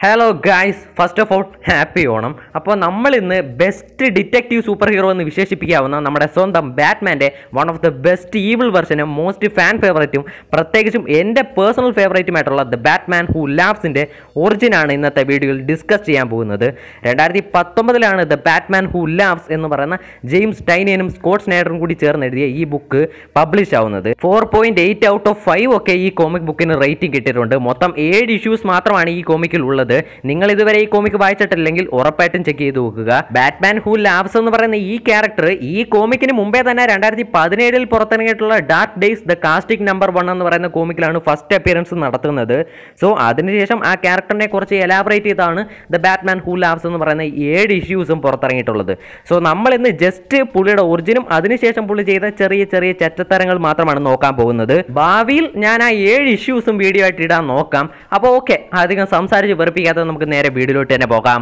hello guys first of all happy Onam അപ്പോൾ നമ്മൾ ഇന്ന് ബെസ്റ്റ് ഡിറ്റക്റ്റീവ് സൂപ്പർ ഹീറോ എന്ന് വിശേഷിപ്പിക്കാവുന്ന നമ്മുടെ സ്വന്തം ബാറ്റ്മാൻ്റെ one of the best evil വെർഷനും മോസ്റ്റ് ഫാൻ ഫേവറേറ്റും പ്രത്യേകിച്ചും എൻ്റെ പേഴ്സണൽ ഫേവറേറ്റുമായിട്ടുള്ള ദ ബാറ്റ്മാൻ ഹൂ ലാബ്സിൻ്റെ ഒറിജിനാണ് ഇന്നത്തെ വീഡിയോയിൽ ഡിസ്കസ് ചെയ്യാൻ പോകുന്നത് രണ്ടായിരത്തി പത്തൊമ്പതിലാണ് ദ ബാറ്റ്മാൻ ഹൂ ലാബ്സ് എന്ന് പറയുന്ന ജെയിംസ് ടൈനിയനും സ്കോട്ട് സ്നൈഡറും കൂടി ചേർന്ന് എഴുതിയ ഈ ബുക്ക് പബ്ലിഷ് ആവുന്നത് four point eight out of five ഒക്കെ ഈ കോമിക് ബുക്കിന് റേറ്റിംഗ് കിട്ടിയിട്ടുണ്ട് മൊത്തം ഏഴ് ഇഷ്യൂസ് മാത്രമാണ് ഈ കോമിക്കിൽ ഉള്ളത് നിങ്ങൾ ഇതുവരെ ഈ കോമിക് വായിച്ചിട്ടില്ലെങ്കിൽ ഉറപ്പായിട്ടും ചെക്ക് ചെയ്ത് നോക്കുക ബാറ്റ്മാൻ ഹൂ ലാബ്സ് എന്ന് പറയുന്ന ഈ ക്യാരക്ടർ ഈ കോമിക്കിന് മുമ്പേ തന്നെ രണ്ടായിരത്തി പതിനേഴിൽ പുറത്തിറങ്ങിയിട്ടുള്ള dark days the casting number one എന്ന് പറയുന്ന കോമിക്കിലാണ് ഫസ്റ്റ് അപ്പിയറൻസ് നടത്തുന്നത് സോ അതിനുശേഷം ആ ക്യാരക്ടറിനെ കുറിച്ച് എലാബറേറ്റ് ചെയ്താണ് ദ ബാറ്റ്മാൻ ഹൂ ലാബ്സ് എന്ന് പറയുന്ന ഏഴ് ഇഷ്യൂസും പുറത്തിറങ്ങിയിട്ടുള്ളത് സോ നമ്മൾ ഇന്ന് ജസ്റ്റ് പുള്ളിയുടെ ഒറിജിനും അതിനുശേഷം പുള്ളി ചെയ്ത ചെറിയ ചെറിയ ചെറ്റത്തരങ്ങൾ മാത്രമാണ് നോക്കാൻ പോകുന്നത് ഭാവിയിൽ ഞാൻ ആ ഏഴ് ഇഷ്യൂസും വീഡിയോ ആയിട്ട് ഇടാൻ നോക്കാം അപ്പോൾ ഓക്കെ അധികം സംസാരിച്ച് വെറുപ്പിക്കാതെ നമുക്ക് നേരെ വീഡിയോയിലോട്ട് തന്നെ പോകാം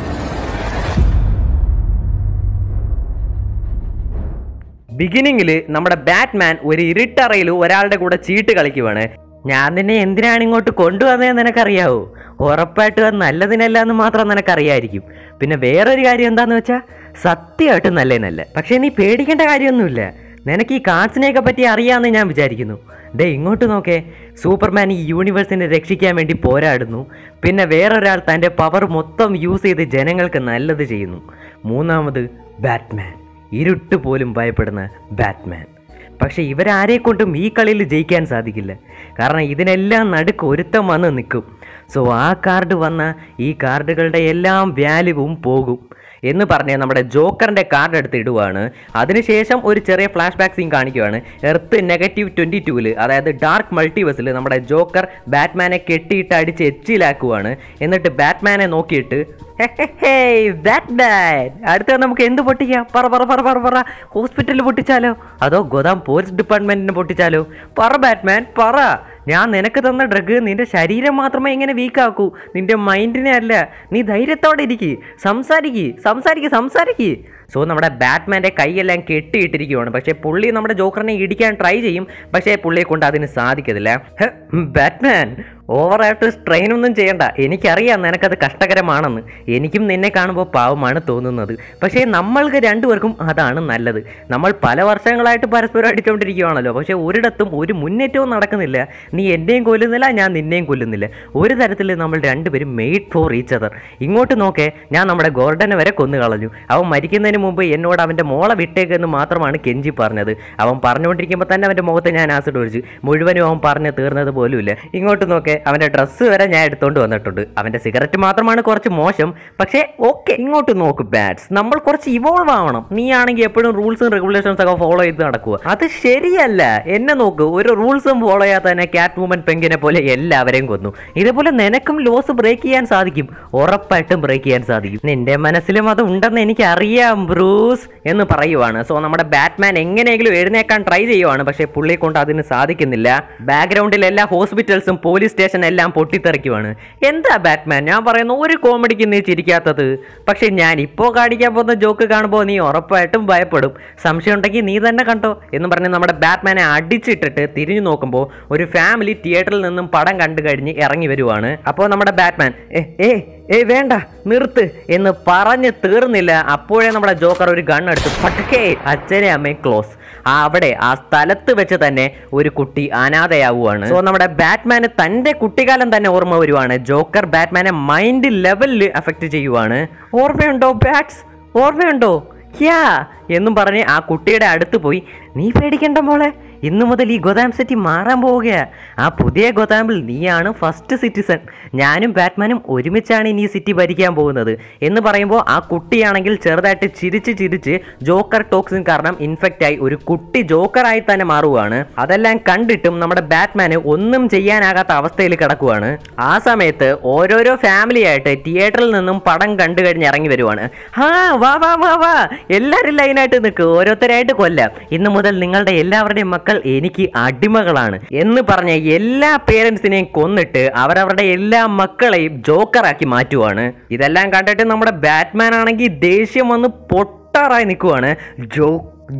ബിഗിനിങ്ങിൽ നമ്മുടെ ബാറ്റ്മാൻ ഒരു ഇരുട്ടറയിൽ ഒരാളുടെ കൂടെ ചീട്ട് കളിക്കുവാണ് ഞാൻ നിന്നെ എന്തിനാണ് ഇങ്ങോട്ട് കൊണ്ടുവന്നതെന്ന് നിനക്കറിയാവോ ഉറപ്പായിട്ടും അത് നല്ലതിനല്ല എന്ന് മാത്രം നിനക്കറിയായിരിക്കും പിന്നെ വേറൊരു കാര്യം എന്താന്ന് വെച്ചാൽ സത്യമായിട്ടും നല്ലതിനല്ല പക്ഷേ നീ പേടിക്കേണ്ട കാര്യമൊന്നുമില്ല നിനക്ക് ഈ കാർഡ്സിനെയൊക്കെ പറ്റി അറിയാമെന്ന് ഞാൻ വിചാരിക്കുന്നു ഡേ ഇങ്ങോട്ട് നോക്കേ സൂപ്പർമാൻ ഈ യൂണിവേഴ്സിനെ രക്ഷിക്കാൻ വേണ്ടി പോരാടുന്നു പിന്നെ വേറൊരാൾ തൻ്റെ പവർ മൊത്തം യൂസ് ചെയ്ത് ജനങ്ങൾക്ക് നല്ലത് ചെയ്യുന്നു മൂന്നാമത് ബാറ്റ്മാൻ ഇരുട്ട് പോലും ഭയപ്പെടുന്ന ബാറ്റ്മാൻ പക്ഷെ ഇവരാരെ കൊണ്ടും ഈ കളിയിൽ ജയിക്കാൻ സാധിക്കില്ല കാരണം ഇതിനെല്ലാം നടുക്ക് ഒരുത്തം വന്ന് നിൽക്കും സോ ആ കാർഡ് വന്ന ഈ കാർഡുകളുടെ എല്ലാം വാല്യൂവും പോകും എന്ന് പറഞ്ഞ് നമ്മുടെ ജോക്കറിൻ്റെ കാർഡ് എടുത്ത് ഇടുവാണ് അതിനുശേഷം ഒരു ചെറിയ ഫ്ലാഷ് ബാക്ക് സീൻ കാണിക്കുവാണ് എർത്ത് നെഗറ്റീവ് ട്വൻറ്റി ടൂവിൽ അതായത് ഡാർക്ക് മൾട്ടിവേഴ്സിൽ നമ്മുടെ ജോക്കർ ബാറ്റ്മാനെ കെട്ടിയിട്ട് അടിച്ച് എച്ചിലാക്കുവാണ് എന്നിട്ട് ബാറ്റ്മാനെ നോക്കിയിട്ട് ബാറ്റ്മാൻ അടുത്ത നമുക്ക് എന്ത് പൊട്ടിക്കാം പറ പറ പറ പറ പറ ഹോസ്പിറ്റലിൽ പൊട്ടിച്ചാലോ അതോ ഗോദാം പോലീസ് ഡിപ്പാർട്ട്മെന്റിന് പൊട്ടിച്ചാലോ പറ ബാറ്റ്മാൻ പറ ഞാൻ നിനക്ക് തന്ന ഡ്രഗ് നിന്റെ ശരീരം മാത്രമേ ഇങ്ങനെ വീക്കാക്കൂ നിന്റെ മൈൻഡിനെ അല്ല നീ ധൈര്യത്തോടെ ഇരിക്കി സംസാരിക്ക് സംസാരിക്ക് സംസാരിക്ക് സോ നമ്മുടെ ബാറ്റ്മാൻ്റെ കൈയെല്ലാം കെട്ടിയിട്ടിരിക്കുവാണ് പക്ഷേ പുള്ളി നമ്മുടെ ജോക്കറിനെ ഇടിക്കാൻ ട്രൈ ചെയ്യും പക്ഷേ പുള്ളിയെ കൊണ്ട് അതിന് സാധിക്കത്തില്ല ഹെ, ബാറ്റ്മാൻ ഓവറായിട്ട് സ്ട്രെയിൻ ഒന്നും ചെയ്യണ്ട എനിക്കറിയാം നിനക്കത് കഷ്ടകരമാണെന്ന് എനിക്കും നിന്നെ കാണുമ്പോൾ പാവമാണ് തോന്നുന്നത് പക്ഷേ നമ്മൾക്ക് രണ്ടുപേർക്കും അതാണ് നല്ലത് നമ്മൾ പല വർഷങ്ങളായിട്ട് പരസ്പരം അടിച്ചുകൊണ്ടിരിക്കുകയാണല്ലോ പക്ഷേ ഒരിടത്തും ഒരു മുന്നേറ്റവും നടക്കുന്നില്ല നീ എന്നെയും കൊല്ലുന്നില്ല ഞാൻ നിന്നെയും കൊല്ലുന്നില്ല ഒരു തരത്തിൽ നമ്മൾ രണ്ടുപേരും മെയ്ഡ് ഫോർ ഈച്ച് അതർ ഇങ്ങോട്ട് നോക്കേ ഞാൻ നമ്മുടെ ഗോർഡനെ വരെ കൊന്നു കളഞ്ഞു അവൻ മരിക്കുന്നതിന് മുമ്പ് എന്നോട് അവൻ്റെ മോളെ വിട്ടേക്കെന്ന് മാത്രമാണ് കെഞ്ചി പറഞ്ഞത് അവൻ പറഞ്ഞുകൊണ്ടിരിക്കുമ്പോൾ തന്നെ അവൻ്റെ മുഖത്ത് ഞാൻ ആസിഡ് ഒഴിച്ചു മുഴുവനും അവൻ പറഞ്ഞ് തീർന്നത് പോലുമില്ല ഇങ്ങോട്ട് നോക്കേ അവൻ്റെ ഡ്രസ്സ് വരെ ഞാൻ എടുത്തോണ്ട് വന്നിട്ടുണ്ട് അവൻ്റെ സിഗരറ്റ് മാത്രമാണ് കുറച്ച് മോശം പക്ഷേ ഓക്കെ ഇങ്ങോട്ട് നോക്ക് ബാറ്റ്സ് നമ്മൾ കുറച്ച് ഇവോൾവ് ആവണം നീ ആണെങ്കിൽ എപ്പോഴും റൂൾസും റെഗുലേഷൻസ് ഒക്കെ ഫോളോ ചെയ്ത് നടക്കുക അത് ശരിയല്ല എന്നെ നോക്ക് ഒരു റൂൾസും ഫോളോ ചെയ്യാതെ തന്നെ ക്യാറ്റ് വുമൻ പെങ്കിനെ പോലെ എല്ലാവരെയും കൊന്നു ഇതേപോലെ നിനക്കും ലോസ് ബ്രേക്ക് ചെയ്യാൻ സാധിക്കും ഉറപ്പായിട്ടും ബ്രേക്ക് ചെയ്യാൻ സാധിക്കും നിന്റെ മനസ്സിലും അത് ഉണ്ടെന്ന് എനിക്ക് അറിയാം ബ്രൂസ് എന്ന് പറയുവാണ് സോ നമ്മുടെ ബാറ്റ്മാൻ എങ്ങനെയെങ്കിലും എഴുന്നേക്കാൻ ട്രൈ ചെയ്യുവാണ് പക്ഷേ പുള്ളിയെ കൊണ്ട് അതിന് സാധിക്കുന്നില്ല ബാക്ക്ഗ്രൗണ്ടിൽ എല്ലാ ഹോസ്പിറ്റൽസും പോലീസ് സ്റ്റേഷൻ എല്ലാം പൊട്ടിത്തെറിക്കുവാണ് എന്താ ബാറ്റ്മാൻ ഞാൻ പറയുന്നു ഒരു കോമഡിക്ക് നീ ചിരിക്കാത്തത് പക്ഷേ ഞാൻ ഇപ്പോൾ കാണിക്കാൻ പോകുന്ന ജോക്ക് കാണുമ്പോൾ നീ ഉറപ്പായിട്ടും ഭയപ്പെടും സംശയം ഉണ്ടെങ്കിൽ നീ തന്നെ കണ്ടോ എന്ന് പറഞ്ഞ് നമ്മുടെ ബാറ്റ്മാനെ അടിച്ചിട്ടിട്ട് തിരിഞ്ഞു നോക്കുമ്പോൾ ഒരു ഫാമിലി തിയേറ്ററിൽ നിന്നും പടം കണ്ടു കഴിഞ്ഞ് ഇറങ്ങി വരുവാണ് അപ്പോൾ നമ്മുടെ ബാറ്റ്മാൻ ഏ ഏ ഏ വേണ്ട നിർത്ത് എന്ന് പറഞ്ഞ് തീർന്നില്ല അപ്പോഴേ നമ്മുടെ ജോക്കർ ഒരു ഗൺ എടുത്ത് പട്ടക്കേ അച്ഛനെ അമ്മയും ക്ലോസ് ആ അവിടെ ആ സ്ഥലത്ത് വെച്ച് തന്നെ ഒരു കുട്ടി അനാഥയാവുകയാണ് സോ നമ്മുടെ ബാറ്റ്മാന് തന്റെ കുട്ടിക്കാലം തന്നെ ഓർമ്മ വരുവാണ് ജോക്കർ ബാറ്റ്മാനെ മൈൻഡ് ലെവലിൽ അഫക്റ്റ് ചെയ്യുവാണ് ഓർമ്മയുണ്ടോ ബാറ്റ്സ് ഓർമ്മയുണ്ടോ യാ എന്നും പറഞ്ഞ് ആ കുട്ടിയുടെ അടുത്ത് പോയി നീ പേടിക്കണ്ട മോളെ ഇന്നു മുതൽ ഈ ഗോദാം സിറ്റി മാറാൻ പോവുകയാ ആ പുതിയ ഗോദാമിൽ നീയാണ് ഫസ്റ്റ് സിറ്റിസൺ ഞാനും ബാറ്റ്മാനും ഒരുമിച്ചാണ് ഇനി ഈ സിറ്റി ഭരിക്കാൻ പോകുന്നത് എന്ന് പറയുമ്പോൾ ആ കുട്ടിയാണെങ്കിൽ ചെറുതായിട്ട് ചിരിച്ച് ചിരിച്ച് ജോക്കർ ടോക്സിൻ കാരണം ഇൻഫെക്റ്റ് ആയി ഒരു കുട്ടി ജോക്കറായി തന്നെ മാറുകയാണ് അതെല്ലാം കണ്ടിട്ടും നമ്മുടെ ബാറ്റ്മാന് ഒന്നും ചെയ്യാനാകാത്ത അവസ്ഥയിൽ കിടക്കുവാണ് ആ സമയത്ത് ഓരോരോ ഫാമിലി ആയിട്ട് തിയേറ്ററിൽ നിന്നും പടം കണ്ടു കഴിഞ്ഞ് ഇറങ്ങി വരുവാണ് ആ വാ വാ വാ വാ എല്ലാവരും ലൈനായിട്ട് നിൽക്ക് ഓരോരുത്തരായിട്ട് കൊല്ലാം ഇന്ന് മുതൽ നിങ്ങളുടെ എല്ലാവരുടെയും മക്കൾ എനിക്ക് അടിമകളാണ് എന്ന് പറഞ്ഞ എല്ലാ പേരൻസിനെയും കൊന്നിട്ട് അവരവരുടെ എല്ലാ മക്കളെയും ജോക്കറാക്കി മാറ്റുവാണ് ഇതെല്ലാം കണ്ടിട്ട് നമ്മുടെ ബാറ്റ്മാൻ ആണെങ്കിൽ ദേഷ്യം വന്ന് പൊട്ടാറായി നിൽക്കുവാണ് ജോ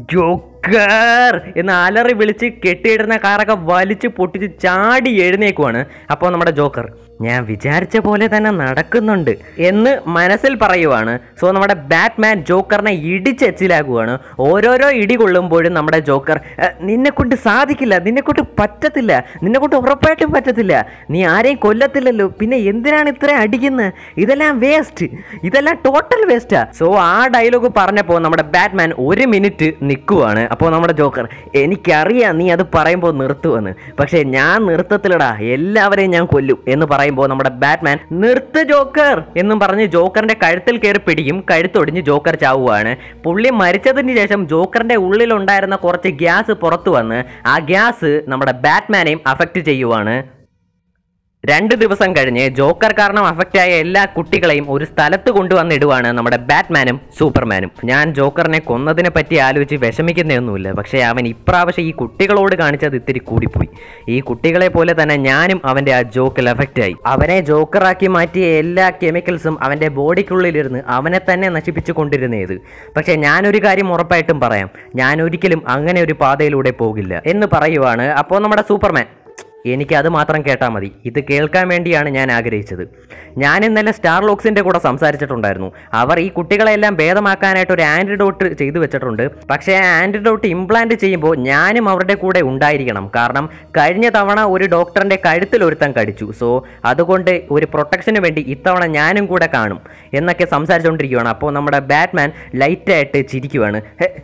ജോക്കർ എന്ന് അലറി വിളിച്ച് കെട്ടിയിടുന്ന കാറൊക്കെ വലിച്ച് പൊട്ടിച്ച് ചാടി എഴുന്നേക്കുവാണ് അപ്പോൾ നമ്മുടെ ജോക്കർ ഞാൻ വിചാരിച്ച പോലെ തന്നെ നടക്കുന്നുണ്ട് എന്ന് മനസ്സിൽ പറയുവാണ് സോ നമ്മുടെ ബാറ്റ്മാൻ ജോക്കറിനെ ഇടിച്ചെച്ചിലാകുവാണ് ഓരോരോ ഇടി കൊള്ളുമ്പോഴും നമ്മുടെ ജോക്കർ നിന്നെ കൊണ്ട് സാധിക്കില്ല നിന്നെ കൊണ്ട് പറ്റത്തില്ല നിന്നെ കൊണ്ട് ഉറപ്പായിട്ടും പറ്റത്തില്ല നീ ആരെയും കൊല്ലത്തില്ലല്ലോ പിന്നെ എന്തിനാണ് ഇത്രയും അടിക്കുന്നത് ഇതെല്ലാം വേസ്റ്റ് ഇതെല്ലാം ടോട്ടൽ വേസ്റ്റാ സോ ആ ഡയലോഗ് പറഞ്ഞപ്പോൾ നമ്മുടെ ബാറ്റ്മാൻ ഒരു മിനിറ്റ് നിൽക്കുവാണ് അപ്പോൾ നമ്മുടെ ജോക്കർ എനിക്കറിയാം നീ അത് പറയുമ്പോൾ നിർത്തുവെന്ന് പക്ഷേ ഞാൻ നിർത്തത്തില്ലടാ എല്ലാവരെയും ഞാൻ കൊല്ലും എന്ന് പറയുമ്പോൾ നമ്മുടെ ബാറ്റ്മാൻ നിർത്ത് ജോക്കർ എന്നും പറഞ്ഞ് ജോക്കറിന്റെ കഴുത്തിൽ കയറി പിടിക്കും കഴുത്തൊടിഞ്ഞ് ജോക്കർ ചാവുകയാണ് പുള്ളി മരിച്ചതിന് ശേഷം ജോക്കറിന്റെ ഉള്ളിലുണ്ടായിരുന്ന കുറച്ച് ഗ്യാസ് പുറത്തു വന്ന് ആ ഗ്യാസ് നമ്മുടെ ബാറ്റ്മാനെയും അഫക്റ്റ് ചെയ്യുവാണ് രണ്ട് ദിവസം കഴിഞ്ഞ് ജോക്കർ കാരണം അഫക്റ്റ് ആയ എല്ലാ കുട്ടികളെയും ഒരു സ്ഥലത്ത് കൊണ്ടുവന്നിടുവാണ് നമ്മുടെ ബാറ്റ്മാനും സൂപ്പർമാനും ഞാൻ ജോക്കറിനെ കൊന്നതിനെ പറ്റി ആലോചിച്ച് വിഷമിക്കുന്നതൊന്നുമില്ല പക്ഷേ അവൻ ഇപ്രാവശ്യം ഈ കുട്ടികളോട് കാണിച്ചത് ഇത്തിരി കൂടിപ്പോയി ഈ കുട്ടികളെ പോലെ തന്നെ ഞാനും അവന്റെ ആ ജോക്കിൽ എഫക്റ്റ് ആയി അവനെ ജോക്കറാക്കി മാറ്റിയ എല്ലാ കെമിക്കൽസും അവന്റെ ബോഡിക്കുള്ളിലിരുന്ന് അവനെ തന്നെ നശിപ്പിച്ചു കൊണ്ടിരുന്നത് പക്ഷേ ഞാനൊരു കാര്യം ഉറപ്പായിട്ടും പറയാം ഞാൻ ഒരിക്കലും അങ്ങനെ ഒരു പാതയിലൂടെ പോകില്ല എന്ന് പറയുവാണ് അപ്പോൾ നമ്മുടെ സൂപ്പർമാൻ എനിക്ക് അത് മാത്രം കേട്ടാൽ മതി ഇത് കേൾക്കാൻ വേണ്ടിയാണ് ഞാൻ ആഗ്രഹിച്ചത് ഞാൻ ഇന്നലെ സ്റ്റാർ ലോക്സിൻ്റെ കൂടെ സംസാരിച്ചിട്ടുണ്ടായിരുന്നു അവർ ഈ കുട്ടികളെല്ലാം ഭേദമാക്കാനായിട്ട് ഒരു ആൻറ്റിഡോട്ട് ചെയ്തു വെച്ചിട്ടുണ്ട് പക്ഷേ ആ ആൻറ്റിഡോട്ട് ഇംപ്ലാന്റ് ചെയ്യുമ്പോൾ ഞാനും അവരുടെ കൂടെ ഉണ്ടായിരിക്കണം കാരണം കഴിഞ്ഞ തവണ ഒരു ഡോക്ടറിൻ്റെ കഴുത്തിൽ ഒരുത്തൻ കടിച്ചു സോ അതുകൊണ്ട് ഒരു പ്രൊട്ടക്ഷന് വേണ്ടി ഇത്തവണ ഞാനും കൂടെ കാണും എന്നൊക്കെ സംസാരിച്ചുകൊണ്ടിരിക്കുകയാണ് അപ്പോൾ നമ്മുടെ ബാറ്റ്മാൻ ലൈറ്റായിട്ട് ചിരിക്കുവാണ്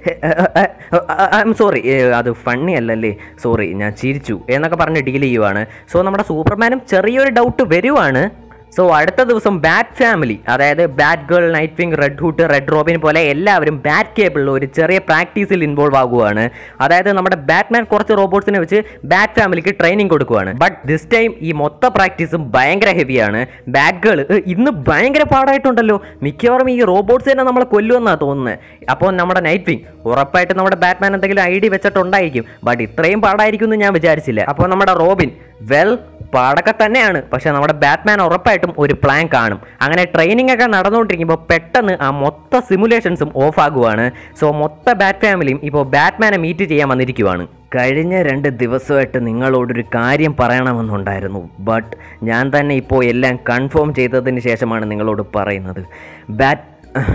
ഐ എം സോറി അത് ഫണ്ണി അല്ലല്ലേ സോറി ഞാൻ ചിരിച്ചു എന്നൊക്കെ പറഞ്ഞ് ഡീൽ ചെയ്യുവാണ് സോ നമ്മുടെ സൂപ്പർമാനും ചെറിയൊരു ഡൗട്ട് വരുവാണ് സോ അടുത്ത ദിവസം ബാറ്റ് ഫാമിലി അതായത് Batgirl Nightwing red hood red Robin പോലെ എല്ലാവരും ബാറ്റ് കേബിളിൽ ഒരു ചെറിയ പ്രാക്ടീസിൽ ഇൻവോൾവ് ആകുവാണ് അതായത് നമ്മുടെ ബാറ്റ്മാൻ കുറച്ച് റോബോട്ട്സിനെ വെച്ച് ബാറ്റ് ഫാമിലിക്ക് ട്രെയിനിങ് കൊടുക്കുവാണ് ബട്ട് ദിസ് ടൈം ഈ മൊത്ത പ്രാക്ടീസും ഭയങ്കര ഹെവിയാണ് ബാറ്റ് ഗേൾ ഇന്ന് ഭയങ്കര പാടായിട്ടുണ്ടല്ലോ മിക്കവാറും ഈ റോബോട്ട്സ് തന്നെ നമ്മളെ കൊല്ലുമെന്നാണ് തോന്നുന്നത് അപ്പോൾ നമ്മുടെ നൈറ്റ് വിങ് ഉറപ്പായിട്ട് നമ്മുടെ ബാറ്റ്മാൻ എന്തെങ്കിലും ഐഡിയ വെച്ചിട്ടുണ്ടായിരിക്കും ബട്ട് ഇത്രയും പാടായിരിക്കും എന്ന് ഞാൻ വിചാരിച്ചില്ല അപ്പോൾ നമ്മുടെ റോബിൻ വെൽ പാടൊക്കെ തന്നെയാണ് പക്ഷെ നമ്മുടെ ബാറ്റ്മാൻ ഉറപ്പായിട്ടും ഒരു പ്ലാൻ കാണും അങ്ങനെ ട്രെയിനിങ് ഒക്കെ നടന്നുകൊണ്ടിരിക്കുമ്പോൾ പെട്ടെന്ന് ആ മൊത്ത സിമുലേഷൻസും ഓഫ് ആകുവാണ് സോ മൊത്ത ബാറ്റ് ഫാമിലിയും ഇപ്പോൾ ബാറ്റ്മാനെ മീറ്റ് ചെയ്യാൻ വന്നിരിക്കുവാണ് കഴിഞ്ഞ രണ്ട് ദിവസമായിട്ട് നിങ്ങളോടൊരു കാര്യം പറയണമെന്നുണ്ടായിരുന്നു ബട്ട് ഞാൻ തന്നെ ഇപ്പോൾ എല്ലാം കൺഫേം ചെയ്തതിന് ശേഷമാണ് നിങ്ങളോട് പറയുന്നത് ബാറ്റ്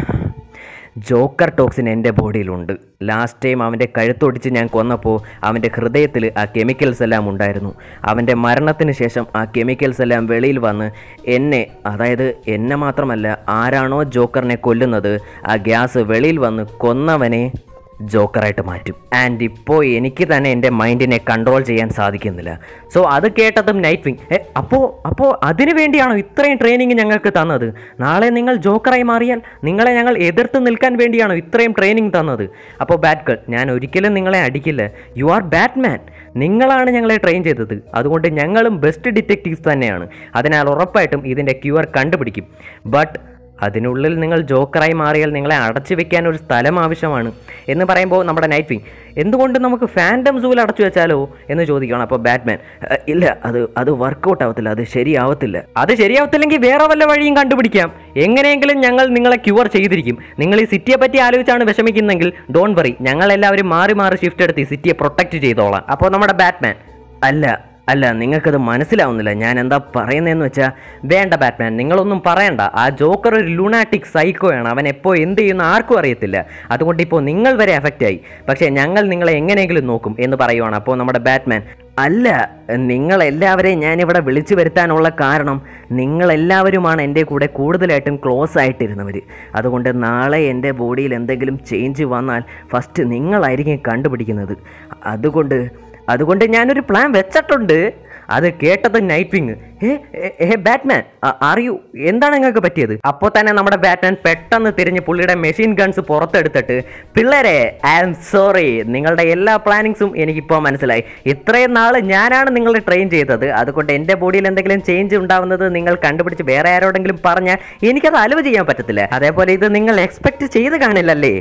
ജോക്കർ ടോക്സിൻ എൻ്റെ ബോഡിയിലുണ്ട് ലാസ്റ്റ് ടൈം അവൻ്റെ കഴുത്തൊടിച്ച് ഞാൻ കൊന്നപ്പോൾ അവൻ്റെ ഹൃദയത്തിൽ ആ കെമിക്കൽസ് എല്ലാം ഉണ്ടായിരുന്നു അവൻ്റെ മരണത്തിന് ശേഷം ആ കെമിക്കൽസ് എല്ലാം വെളിയിൽ വന്ന് എന്നെ അതായത് എന്നെ മാത്രമല്ല ആരാണോ ജോക്കറിനെ കൊല്ലുന്നത് ആ ഗ്യാസ് വെളിയിൽ വന്ന് കൊന്നവനെ ജോക്കറായിട്ട് മാറ്റും ആൻഡ് ഇപ്പോൾ എനിക്ക് തന്നെ എൻ്റെ മൈൻഡിനെ കൺട്രോൾ ചെയ്യാൻ സാധിക്കുന്നില്ല സോ അത് കേട്ടതും നൈറ്റ് വിങ് ഏ അപ്പോൾ അപ്പോൾ അതിനു വേണ്ടിയാണോ ഇത്രയും ട്രെയിനിങ് ഞങ്ങൾക്ക് തന്നത് നാളെ നിങ്ങൾ ജോക്കറായി മാറിയാൽ നിങ്ങളെ ഞങ്ങൾ എതിർത്ത് നിൽക്കാൻ വേണ്ടിയാണോ ഇത്രയും ട്രെയിനിങ് തന്നത് അപ്പോൾ ബാറ്റ് ഗേൾ ഞാൻ ഒരിക്കലും നിങ്ങളെ അടിക്കില്ല യു ആർ ബാറ്റ്മാൻ നിങ്ങളാണ് ഞങ്ങളെ ട്രെയിൻ ചെയ്തത് അതുകൊണ്ട് ഞങ്ങളും ബെസ്റ്റ് ഡിറ്റക്റ്റീവ്സ് തന്നെയാണ് അതിനാൽ ഉറപ്പായിട്ടും ഇതിൻ്റെ ക്യൂർ കണ്ടുപിടിക്കും ബട്ട് അതിനുള്ളിൽ നിങ്ങൾ ജോക്കറായി മാറിയാൽ നിങ്ങളെ അടച്ചു വെക്കാൻ ഒരു സ്ഥലം ആവശ്യമാണ് എന്ന് പറയുമ്പോൾ നമ്മുടെ നൈറ്റ് വിങ് എന്തുകൊണ്ട് നമുക്ക് ഫാൻറ്റം സൂവിൽ അടച്ചു വെച്ചാലോ എന്ന് ചോദിക്കണം അപ്പോൾ ബാറ്റ്മാൻ "അഹ്, ഇല്ല അത് അത് വർക്കൗട്ട് ആവത്തില്ല അത് ശരിയാവത്തില്ല അത് ശരിയാവത്തില്ലെങ്കിൽ വേറെ വല്ല വഴിയും കണ്ടുപിടിക്കാം എങ്ങനെയെങ്കിലും ഞങ്ങൾ നിങ്ങളെ ക്യൂർ ചെയ്തിരിക്കും നിങ്ങൾ ഈ സിറ്റിയെ പറ്റി ആലോചിച്ചാണ് വിഷമിക്കുന്നെങ്കിൽ ഡോൺ വറി ഞങ്ങൾ എല്ലാവരും മാറി മാറി ഷിഫ്റ്റ് എടുത്ത് ഈ സിറ്റിയെ പ്രൊട്ടക്റ്റ് ചെയ്തോളാം അപ്പോൾ നമ്മുടെ ബാറ്റ്മാൻ അല്ല അല്ല നിങ്ങൾക്കത് മനസ്സിലാവുന്നില്ല ഞാൻ എന്താ പറയുന്നതെന്ന് വെച്ചാൽ വേണ്ട ബാറ്റ്മാൻ നിങ്ങളൊന്നും പറയണ്ട ആ ജോക്കർ ഒരു ലുണാറ്റിക് സൈക്കോയാണ് അവൻ എപ്പോൾ എന്ത് ചെയ്യുന്ന ആർക്കും അറിയത്തില്ല അതുകൊണ്ട് ഇപ്പോൾ നിങ്ങൾ വരെ എഫക്റ്റ് ആയി പക്ഷേ ഞങ്ങൾ നിങ്ങളെ എങ്ങനെയെങ്കിലും നോക്കും എന്ന് പറയുവാണ് അപ്പോൾ നമ്മുടെ ബാറ്റ്മാൻ അല്ല നിങ്ങളെല്ലാവരെയും ഞാനിവിടെ വിളിച്ചു വരുത്താനുള്ള കാരണം നിങ്ങളെല്ലാവരുമാണ് എൻ്റെ കൂടെ കൂടുതലായിട്ടും ക്ലോസ് ആയിട്ടിരുന്നവർ അതുകൊണ്ട് നാളെ എൻ്റെ ബോഡിയിൽ എന്തെങ്കിലും ചേഞ്ച് വന്നാൽ ഫസ്റ്റ് നിങ്ങളായിരിക്കും കണ്ടുപിടിക്കുന്നത് അതുകൊണ്ട് അതുകൊണ്ട് ഞാനൊരു പ്ലാൻ വെച്ചിട്ടുണ്ട് അത് കേട്ടത് നൈറ്റ് വിങ് ഏ ഏ ബാറ്റ്മാൻ അറിയൂ എന്താണ് നിങ്ങൾക്ക് പറ്റിയത് അപ്പോൾ തന്നെ നമ്മുടെ ബാറ്റ്മാൻ പെട്ടെന്ന് തിരിഞ്ഞ് പുള്ളിയുടെ മെഷീൻ ഗൺസ് പുറത്തെടുത്തിട്ട് പിള്ളേരെ ഐ ആം സോറി നിങ്ങളുടെ എല്ലാ പ്ലാനിങ്സും എനിക്കിപ്പോൾ മനസ്സിലായി ഇത്രയും നാൾ ഞാനാണ് നിങ്ങളെ ട്രെയിൻ ചെയ്തത് അതുകൊണ്ട് എൻ്റെ ബോഡിയിൽ എന്തെങ്കിലും ചേഞ്ച് ഉണ്ടാവുന്നത് നിങ്ങൾ കണ്ടുപിടിച്ച് വേറെ ആരോടെങ്കിലും പറഞ്ഞാൽ എനിക്കത് അലവ് ചെയ്യാൻ പറ്റത്തില്ല അതേപോലെ ഇത് നിങ്ങൾ എക്സ്പെക്ട് ചെയ്ത് കാണില്ലല്ലേ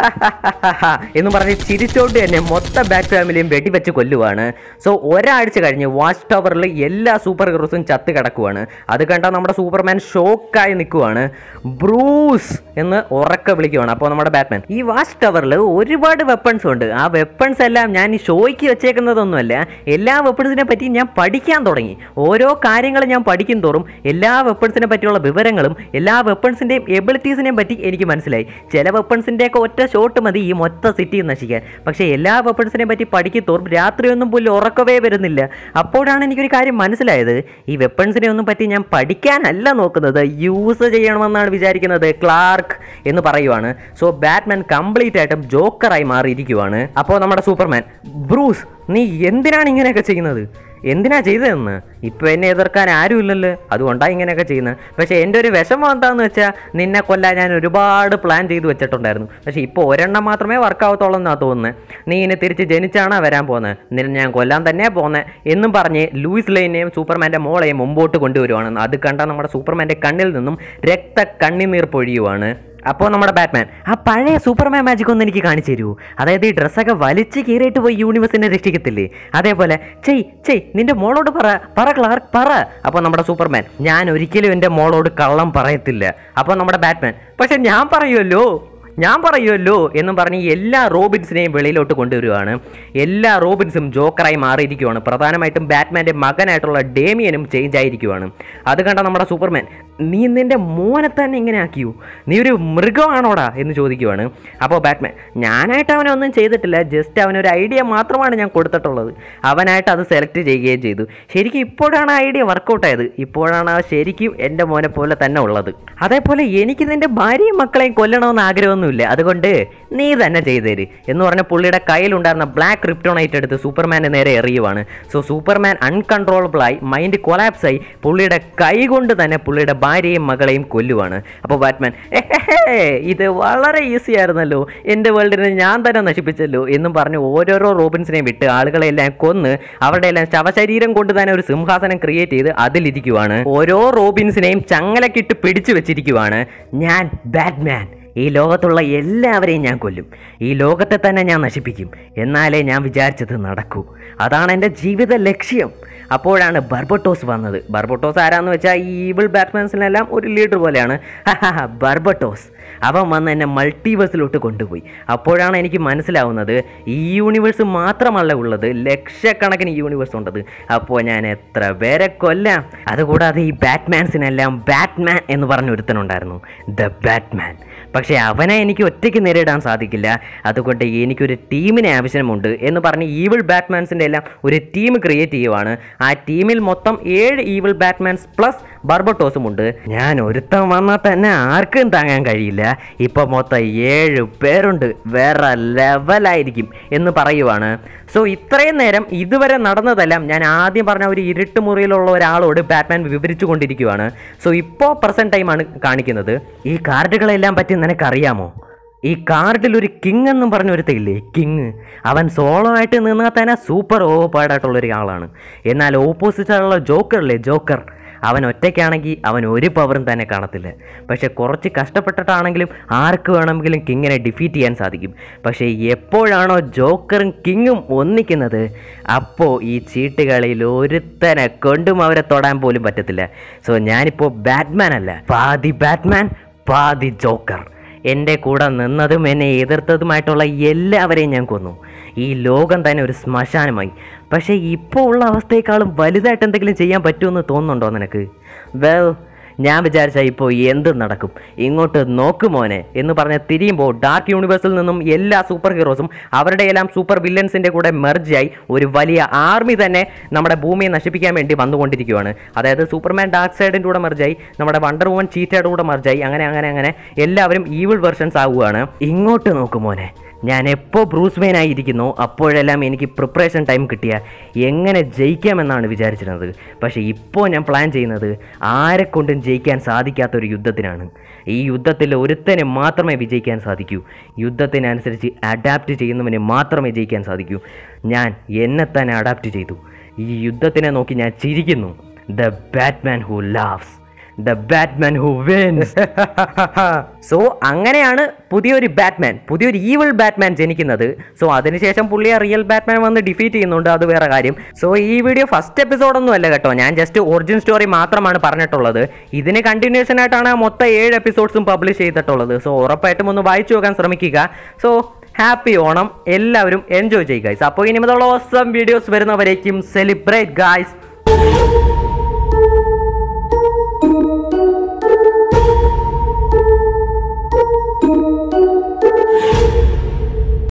എന്ന് പറഞ്ഞ് ചിരിച്ചോണ്ട് തന്നെ മൊത്തം ബാറ്റ് ഫാമിലിയും വെടിവെച്ച് കൊല്ലുവാണ് സോ ഒരാഴ്ച കഴിഞ്ഞ് വാച്ച് ടവറിൽ എല്ലാ സൂപ്പർ ഹീറോസും ചത്ത് കിടക്കുവാണ് അത് കണ്ടാൽ നമ്മുടെ സൂപ്പർമാൻ ഷോക്കായി നിൽക്കുവാണ് ബ്രൂസ് എന്ന് ഉറക്കെ വിളിക്കുവാണ് അപ്പോൾ നമ്മുടെ ബാറ്റ്മാൻ ഈ വാച്ച് ടവറിൽ ഒരുപാട് വെപ്പൺസ് ഉണ്ട് ആ വെപ്പൺസ് എല്ലാം ഞാൻ ഈ ഷോയ്ക്ക് വെച്ചേക്കുന്നതൊന്നുമല്ല എല്ലാ വെപ്പൺസിനെ പറ്റി ഞാൻ പഠിക്കാൻ തുടങ്ങി ഓരോ കാര്യങ്ങൾ ഞാൻ പഠിക്കും തോറും എല്ലാ വെപ്പൺസിനെ പറ്റിയുള്ള വിവരങ്ങളും എല്ലാ വെപ്പൺസിൻ്റെയും എബിലിറ്റീസിനെയും പറ്റി എനിക്ക് മനസ്സിലായി ചില വെപ്പൺസിൻ്റെയൊക്കെ ഒറ്റ ഷോട്ട് മതി ഈ മൊത്ത സിറ്റി നശിക്കാൻ പക്ഷേ എല്ലാ വെപ്പൺസിനെ പറ്റി പഠിക്കും തോറും രാത്രിയൊന്നും പോലും ഉറക്കവേ വരുന്നില്ല അപ്പോഴാണ് എനിക്കൊരു കാര്യം മനസ്സിലായത് ഈ വെപ്പൺസിനെ ഒന്നും പറ്റി ഞാൻ പഠിക്കാനല്ല നോക്കുന്നത് യൂസ് ചെയ്യണമെന്നാണ് വിചാരിക്കുന്നത് ക്ലാർക്ക് എന്ന് പറയുവാണ് സോ ബാറ്റ്മാൻ കംപ്ലീറ്റ് ആയിട്ടും ജോക്കറായി മാറിയിരിക്കുവാണ് അപ്പോൾ നമ്മുടെ സൂപ്പർമാൻ ബ്രൂസ് നീ എന്തിനാണ് ഇങ്ങനെയൊക്കെ ചെയ്യുന്നത് എന്തിനാ ചെയ്തതെന്ന് ഇപ്പം എന്നെ എതിർക്കാൻ ആരുമില്ലല്ലോ അതുകൊണ്ടാണ് ഇങ്ങനെയൊക്കെ ചെയ്യുന്നത് പക്ഷേ എൻ്റെ ഒരു വിഷമം എന്താണെന്ന് വെച്ചാൽ നിന്നെ കൊല്ലാൻ ഞാൻ ഒരുപാട് പ്ലാൻ ചെയ്ത് വെച്ചിട്ടുണ്ടായിരുന്നു പക്ഷേ ഇപ്പോൾ ഒരെണ്ണം മാത്രമേ വർക്കാവത്തുള്ളൂ എന്നാണ് തോന്നുന്നത് നീ ഇനി തിരിച്ച് ജനിച്ചാണ് വരാൻ പോകുന്നത് നിന്നെ ഞാൻ കൊല്ലാൻ തന്നെ പോകുന്നത് എന്നും പറഞ്ഞ് ലൂയിസ് ലൈനെയും സൂപ്പർമാൻ്റെ മോളെയും മുമ്പോട്ട് കൊണ്ടുവരുവാണ് അത് കണ്ട നമ്മുടെ സൂപ്പർമാൻ്റെ കണ്ണിൽ നിന്നും രക്ത കണ്ണിനീർ പൊഴിയുവാണ് അപ്പോൾ നമ്മുടെ ബാറ്റ്മാൻ ആ പഴയ സൂപ്പർമാൻ മാജിക് ഒന്ന് എനിക്ക് കാണിച്ചു തരൂ അതായത് ഈ ഡ്രസ്സൊക്കെ വലിച്ച് കീറിയിട്ട് പോയി യൂണിവേഴ്സിനെ രക്ഷിക്കത്തില്ലേ അതേപോലെ ചെയ് ചെയ് നിന്റെ മോളോട് പറ പറ ക്ലാർക്ക് പറ അപ്പോൾ നമ്മുടെ സൂപ്പർമാൻ ഞാൻ ഒരിക്കലും എൻ്റെ മോളോട് കള്ളം പറയത്തില്ല അപ്പോൾ നമ്മുടെ ബാറ്റ്മാൻ പക്ഷെ ഞാൻ പറയുമല്ലോ ഞാൻ പറയുമല്ലോ എന്നും പറഞ്ഞ് എല്ലാ റോബിൻസിനെയും വെളിയിലോട്ട് കൊണ്ടുവരികയാണ് എല്ലാ റോബിൻസും ജോക്കറായി മാറിയിരിക്കുവാണ് പ്രധാനമായിട്ടും ബാറ്റ്മാൻ്റെ മകനായിട്ടുള്ള ഡേമിയനും ചേഞ്ച് ആയിരിക്കുവാണ് അത് കണ്ട നമ്മുടെ സൂപ്പർമാൻ നീ നിൻ്റെ മോനെ തന്നെ ഇങ്ങനെ ആക്കിയോ നീ ഒരു മൃഗമാണോടാ എന്ന് ചോദിക്കുവാണ് അപ്പോൾ ബാറ്റ്മാൻ ഞാനായിട്ട് അവനെ ഒന്നും ചെയ്തിട്ടില്ല ജസ്റ്റ് അവനൊരു ഐഡിയ മാത്രമാണ് ഞാൻ കൊടുത്തിട്ടുള്ളത് അവനായിട്ട് അത് സെലക്ട് ചെയ്യുകയും ചെയ്തു ശരിക്കും ഇപ്പോഴാണ് ആ ഐഡിയ വർക്കൗട്ട് ആയത് ഇപ്പോഴാണ് ആ ശരിക്കും എൻ്റെ മോനെ പോലെ തന്നെ ഉള്ളത് അതേപോലെ എനിക്ക് നിൻ്റെ ഭാര്യയും മക്കളെയും കൊല്ലണമെന്ന് ആഗ്രഹമൊന്നുമില്ല അതുകൊണ്ട് നീ തന്നെ ചെയ്തേര് എന്ന് പറഞ്ഞ പുള്ളിയുടെ കയ്യിലുണ്ടായിരുന്ന ബ്ലാക്ക് ക്രിപ്റ്റോണൈറ്റ് എടുത്ത് സൂപ്പർമാൻ്റെ നേരെ എറിയുവാണ് സോ സൂപ്പർമാൻ അൺകൺട്രോളബിളായി മൈൻഡ് കൊലാപ്സ് ആയി പുള്ളിയുടെ കൈ കൊണ്ട് തന്നെ പുള്ളിയുടെ ഭാര്യയും മകളെയും കൊല്ലുവാണ് അപ്പോൾ ബാറ്റ്മാൻ "എഹെഹേ, ഇത് വളരെ ഈസി ആയിരുന്നല്ലോ എൻ്റെ വേൾഡിനെ ഞാൻ തന്നെ നശിപ്പിച്ചല്ലോ എന്നും പറഞ്ഞ് ഓരോരോ റോബിൻസിനെയും വിട്ട് ആളുകളെ എല്ലാം കൊന്ന് അവരുടെ എല്ലാം ശവശരീരം കൊണ്ട് തന്നെ ഒരു സിംഹാസനം ക്രിയേറ്റ് ചെയ്ത് അതിലിരിക്കുവാണ് ഓരോ റോബിൻസിനെയും ചങ്ങലക്കിട്ട് പിടിച്ചു വെച്ചിരിക്കുവാണ് ഞാൻ ബാറ്റ്മാൻ ഈ ലോകത്തുള്ള എല്ലാവരെയും ഞാൻ കൊല്ലും ഈ ലോകത്തെ തന്നെ ഞാൻ നശിപ്പിക്കും എന്നാലേ ഞാൻ വിചാരിച്ചത് നടക്കൂ അതാണ് എൻ്റെ ജീവിത ലക്ഷ്യം അപ്പോഴാണ് ബർബട്ടോസ് വന്നത് ബർബട്ടോസ് ആരാന്ന് വെച്ചാൽ ഈ ഈവിൾ ബാറ്റ്മാൻസിനെല്ലാം ഒരു ലീഡർ പോലെയാണ് ബർബട്ടോസ് അവൻ വന്ന് എന്നെ മൾട്ടിവേഴ്സിലോട്ട് കൊണ്ടുപോയി അപ്പോഴാണ് എനിക്ക് മനസ്സിലാവുന്നത് ഈ യൂണിവേഴ്സ് മാത്രമല്ല ഉള്ളത് ലക്ഷക്കണക്കിന് യൂണിവേഴ്സ് ഉണ്ടത് അപ്പോൾ ഞാൻ എത്ര പേരെ കൊല്ലാം അതുകൂടാതെ ഈ ബാറ്റ്മാൻസിനെല്ലാം ബാറ്റ്മാൻ എന്ന് പറഞ്ഞ ഒരുത്തനുണ്ടായിരുന്നു ദ ബാറ്റ്മാൻ പക്ഷേ അവനെ എനിക്ക് ഒറ്റയ്ക്ക് നേരിടാൻ സാധിക്കില്ല അതുകൊണ്ട് എനിക്കൊരു ടീമിനെ ആവശ്യമുണ്ട് എന്ന് പറഞ്ഞ് ഈവിൾ ബാറ്റ്മാൻസിൻ്റെ എല്ലാം ഒരു ടീം ക്രിയേറ്റ് ചെയ്യുവാണ് ആ ടീമിൽ മൊത്തം ഏഴ് ഈവിൾ ബാറ്റ്മാൻസ് പ്ലസ് ബർബട്ടോസും ഉണ്ട് ഞാൻ ഒരുത്തം വന്നാൽ തന്നെ ആർക്കും താങ്ങാൻ കഴിയില്ല ഇപ്പോൾ മൊത്തം ഏഴ് പേരുണ്ട് വേറെ ലെവലായിരിക്കും എന്ന് പറയുവാണ് സോ ഇത്രയും നേരം ഇതുവരെ നടന്നതെല്ലാം ഞാൻ ആദ്യം പറഞ്ഞ ഒരു ഇരുട്ട് മുറിയിലുള്ള ഒരാളോട് ബാറ്റ്മാൻ വിവരിച്ചു കൊണ്ടിരിക്കുവാണ് സോ ഇപ്പോൾ പ്രസൻറ്റ് ടൈമാണ് കാണിക്കുന്നത് ഈ കാർഡുകളെല്ലാം പറ്റി നിനക്കറിയാമോ ഈ കാർഡിൽ ഒരു കിങ് എന്നും പറഞ്ഞ ഒരുത്തില്ലേ കിങ് അവൻ സോളോ ആയിട്ട് നിന്നാൽ തന്നെ സൂപ്പർ ഓവർപാടായിട്ടുള്ള ഒരാളാണ് എന്നാൽ ഓപ്പോസിറ്റുള്ള ജോക്കറില്ലേ ജോക്കർ അവൻ ഒറ്റയ്ക്കാണെങ്കിൽ അവൻ ഒരു പവറും തന്നെ കാണത്തില്ല പക്ഷെ കുറച്ച് കഷ്ടപ്പെട്ടിട്ടാണെങ്കിലും ആർക്ക് വേണമെങ്കിലും കിങ്ങിനെ ഡിഫീറ്റ് ചെയ്യാൻ സാധിക്കും പക്ഷേ എപ്പോഴാണോ ജോക്കറും കിങ്ങും ഒന്നിക്കുന്നത് അപ്പോൾ ഈ ചീട്ടുകളിൽ ഒരുത്തനെ കൊണ്ടും അവരെ തൊടാൻ പോലും പറ്റത്തില്ല സോ ഞാനിപ്പോൾ ബാറ്റ്മാൻ അല്ല പാതി ബാറ്റ്മാൻ പാതി ജോക്കർ എൻ്റെ കൂടെ നിന്നതും എന്നെ എതിർത്തതുമായിട്ടുള്ള എല്ലാവരെയും ഞാൻ കൊന്നു ഈ ലോകം തന്നെ ഒരു ശ്മശാനമായി പക്ഷേ ഇപ്പോൾ ഉള്ള അവസ്ഥയെക്കാളും വലുതായിട്ട് എന്തെങ്കിലും ചെയ്യാൻ പറ്റുമെന്ന് തോന്നുന്നുണ്ടോ നിനക്ക് വെൽ ഞാൻ വിചാരിച്ച ഇപ്പോൾ എന്തും നടക്കും ഇങ്ങോട്ട് നോക്ക് മോനെ എന്ന് പറഞ്ഞ് തിരിയുമ്പോൾ ഡാർക്ക് യൂണിവേഴ്സിൽ നിന്നും എല്ലാ സൂപ്പർ ഹീറോസും അവരുടെ എല്ലാം സൂപ്പർ വില്ലൻസിൻ്റെ കൂടെ മെർജായി ഒരു വലിയ ആർമി തന്നെ നമ്മുടെ ഭൂമിയെ നശിപ്പിക്കാൻ വേണ്ടി വന്നുകൊണ്ടിരിക്കുകയാണ് അതായത് സൂപ്പർമാൻ ഡാർക്ക് സൈഡിൻ്റെ കൂടെ മെർജായി നമ്മുടെ വണ്ടർ വുമൻ ചീറ്റയുടെ കൂടെ മെർജായി അങ്ങനെ അങ്ങനെ അങ്ങനെ എല്ലാവരും ഈവിൾ വെർഷൻസ് ആവുകയാണ് ഇങ്ങോട്ട് നോക്ക് മോനെ ഞാൻ എപ്പോൾ ബ്രൂസ് വെയിൻ ആയിരിക്കുന്നോ അപ്പോഴെല്ലാം എനിക്ക് പ്രിപ്പറേഷൻ ടൈം കിട്ടിയ എങ്ങനെ ജയിക്കാമെന്നാണ് വിചാരിച്ചിരുന്നത് പക്ഷേ ഇപ്പോൾ ഞാൻ പ്ലാൻ ചെയ്യുന്നത് ആരെക്കൊണ്ടും ജയിക്കാൻ സാധിക്കാത്ത ഒരു യുദ്ധത്തിനാണ് ഈ യുദ്ധത്തിൽ ഒരുത്തന് മാത്രമേ വിജയിക്കാൻ സാധിക്കൂ യുദ്ധത്തിനനുസരിച്ച് അഡാപ്റ്റ് ചെയ്യുന്നവന് മാത്രമേ ജയിക്കാൻ സാധിക്കൂ ഞാൻ എന്നെ തന്നെ അഡാപ്റ്റ് ചെയ്തു ഈ യുദ്ധത്തിനെ നോക്കി ഞാൻ ചിരിക്കുന്നു the Batman who laughs the Batman who wins so അങ്ങനെയാണ് പുതിയൊരു ബാറ്റ്മാൻ പുതിയൊരു ഈവിൾ ബാറ്റ്മാൻ ജനിക്കുന്നത് സോ അതിനുശേഷം പുള്ളി ആ റിയൽ ബാറ്റ്മാൻ വന്ന് ഡിഫീറ്റ് ചെയ്യുന്നുണ്ട് അത് വേറെ കാര്യം സോ ഈ വീഡിയോ ഫസ്റ്റ് എപ്പിസോഡൊന്നും അല്ല കേട്ടോ ഞാൻ ജസ്റ്റ് ഒറിജിൻ സ്റ്റോറി മാത്രമാണ് പറഞ്ഞിട്ടുള്ളത് ഇതിന് കണ്ടിന്യൂഷൻ ആയിട്ടാണ് മൊത്തം ഏഴ് എപ്പിസോഡ്സും പബ്ലിഷ് ചെയ്തിട്ടുള്ളത് സോ ഉറപ്പായിട്ടും ഒന്ന് വായിച്ചു നോക്കാൻ ശ്രമിക്കുക സോ ഹാപ്പി ഓണം എല്ലാവരും എൻജോയ് ചെയ്യുക ഗൈസ് അപ്പോൾ ഇനി മുതലുള്ള ഓസം വീഡിയോസ് വരുന്നവരേക്കും സെലിബ്രേറ്റ് ഗായ്സ്